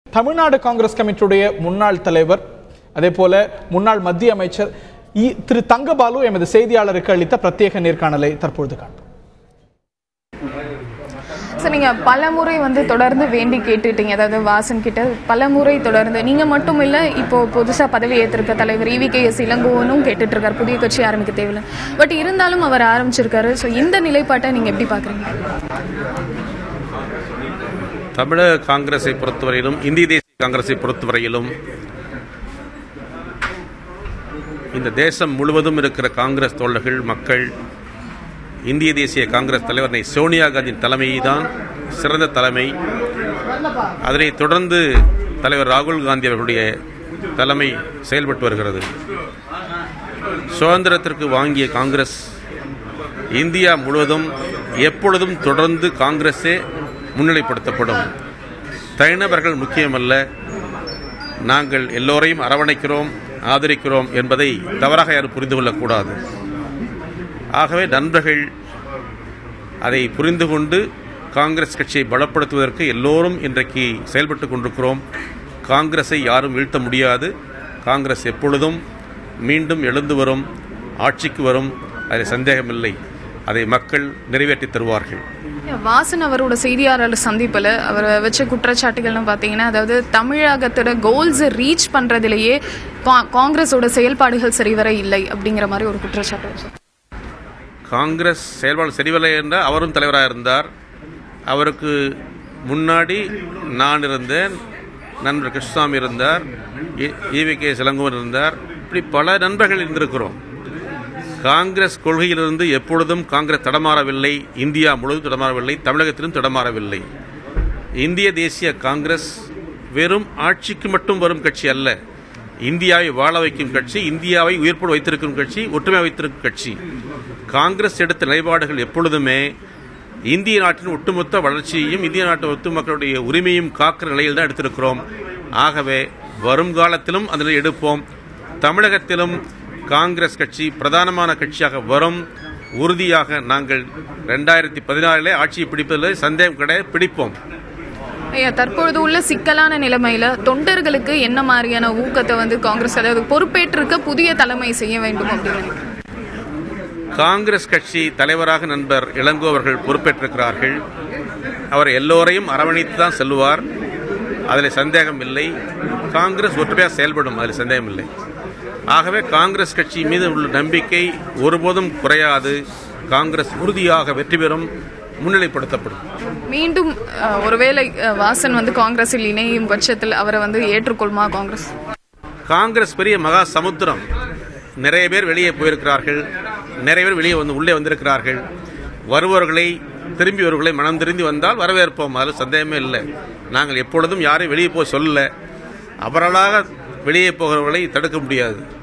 தமிழ்நாடு காங்கிரஸ் கமிட்டியுடைய முன்னாள் தலைவர் அதே போல முன்னாள் மத்திய அமைச்சர் இ- திரு தங்கபாலு எமது செய்தியாளருக்கு அளித்த பிரத்யேக நேர்காணலை தற்பொழுது காண்போம் சார் நீங்க பல முறை வந்து தொடர்ந்து வேண்டி கேட்டுட்டீங்க அதாவது வாசன் கிட்ட பல முறை தொடர்ந்து நீங்க மட்டும் இல்ல இப்போ புதுசா பதவி ஏற்றிருக்க தலைவர் இவி கே எஸ் இளங்கோவனும் கேட்டுட்டு இருக்காரு புதிய கட்சி ஆரம்பிக்க தேவையில்லை பட் இருந்தாலும் அவர் ஆரம்பிச்சிருக்காரு ஸோ இந்த நிலைப்பாட்டை நீங்க எப்படி பாக்குறீங்க தமிழக காங்கிரஸை பொறுத்தவரையிலும் இந்திய தேசிய காங்கிரஸை பொறுத்தவரையிலும் இந்த தேசம் முழுவதும் இருக்கிற காங்கிரஸ் தோழர்கள் மக்கள் இந்திய தேசிய காங்கிரஸ் தலைவர் நை சோனியா காந்தியின் தலைமை தான் சிறந்த தலைமை அதனைத் தொடர்ந்து தலைவர் ராகுல் காந்தி அவர்களுடைய தலைமை செயல்பட்டு வருகிறது சுதந்திரத்திற்கு வாங்கிய காங்கிரஸ் இந்தியா முழுவதும் எப்பொழுதும் தொடர்ந்து காங்கிரஸே முன்னிலைப்படுத்தப்படும் தனிநபர்கள் முக்கியமல்ல நாங்கள் எல்லோரையும் அரவணைக்கிறோம் ஆதரிக்கிறோம் என்பதை தவறாக யாரும் புரிந்து கொள்ளக்கூடாது ஆகவே நண்பர்கள் அதை புரிந்து கொண்டு காங்கிரஸ் கட்சியை பலப்படுத்துவதற்கு எல்லோரும் இன்றைக்கு செயல்பட்டு கொண்டிருக்கிறோம் காங்கிரஸை யாரும் வீழ்த்த முடியாது காங்கிரஸ் எப்பொழுதும் மீண்டும் எழுந்து வரும் ஆட்சிக்கு வரும் அதில் சந்தேகமில்லை அதை மக்கள் நிறைவேற்றி தருவார்கள் வாசன் அவரோட செய்தியாளர் சந்திப்பில் அவர் வச்ச குற்றச்சாட்டுகள்னு பார்த்தீங்கன்னா அதாவது தமிழகத்தோட கோல்ஸை ரீச் பண்ணுறதுலேயே காங்கிரஸோட செயல்பாடுகள் சரிவர இல்லை அப்படிங்கிற மாதிரி ஒரு குற்றச்சாட்டு வச்சார். காங்கிரஸ் செயல்பாடு சரிவில்லை என்றால் அவரும் தலைவராக இருந்தார் அவருக்கு முன்னாடி நான் இருந்தேன் நண்பர் கிருஷ்ணசாமி இருந்தார் ஈவி கே சிலங்குவன் இருந்தார் இப்படி பல நண்பர்கள் இருந்திருக்கிறோம் காங்கிரஸ் கொள்கையிலிருந்து எப்பொழுதும் காங்கிரஸ் தடமாறவில்லை இந்தியா முழுவதும் தடமாறவில்லை தமிழகத்திலும் தடமாறவில்லை இந்திய தேசிய காங்கிரஸ் வெறும் ஆட்சிக்கு மட்டும் வரும் கட்சி அல்ல இந்தியாவை வாழ வைக்கும் கட்சி இந்தியாவை உயிர்ப்போடு வைத்திருக்கும் கட்சி ஒற்றுமை வைத்திருக்கும் கட்சி காங்கிரஸ் எடுத்த நிலைப்பாடுகள் எப்பொழுதுமே இந்திய நாட்டின் ஒட்டுமொத்த வளர்ச்சியையும் இந்திய நாட்டு ஒட்டு மக்களுடைய உரிமையும் காக்கிற நிலையில் தான் எடுத்திருக்கிறோம் ஆகவே வரும் காலத்திலும் அதனை எடுப்போம் தமிழகத்திலும் காங்கிரஸ் கட்சி பிரதானமான கட்சியாக வரும் உறுதியாக நாங்கள் ரெண்டாயிரத்தி பதினாறிலே ஆட்சியை பிடிப்பதில் சந்தேகம் கிடையாது பிடிப்போம் ஐயா தற்பொழுது உள்ள சிக்கலான நிலைமையில தொண்டர்களுக்கு என்ன மாதிரியான ஊக்கத்தை வந்து காங்கிரஸ் அதாவது பொறுப்பேற்றிருக்க புதிய தலைமை செய்ய வேண்டும் அப்படின்னு நினைக்கிறேன் காங்கிரஸ் கட்சி தலைவராக நண்பர் இளங்கோ அவர்கள் பொறுப்பேற்றிருக்கிறார்கள் அவர் எல்லோரையும் அரவணைத்து தான் செல்வார் அதில் சந்தேகம் இல்லை காங்கிரஸ் ஒற்றுமையாக செயல்படும் அதில் சந்தேகம் இல்லை ஆகவே காங்கிரஸ் கட்சி மீது உள்ள நம்பிக்கை ஒருபோதும் குறையாது காங்கிரஸ் உறுதியாக வெற்றி பெறும் முன்னிலைப்படுத்தப்படும் மீண்டும் அஹ், ஒருவேளை அஹ், வாசன் வந்து காங்கிரஸில் இணையும் பட்சத்தில் அவரை வந்து ஏற்றுக்கொள்மா காங்கிரஸ் காங்கிரஸ் பெரிய மகா சமுத்திரம் நிறைய பேர் வெளியே போயிருக்கிறார்கள் நிறைய பேர் வெளியே வந்து உள்ளே வந்திருக்கிறார்கள் வருபவர்களை திரும்பி வருவர்களை மனம் திரும்பி வந்தால் வரவேற்போம் அதில் சந்தேகமே இல்லை நாங்கள் எப்பொழுதும் யாரையும் வெளியே போய் சொல்லல அவர்களாக வெளியே போகிறவர்களை தடுக்க முடியாது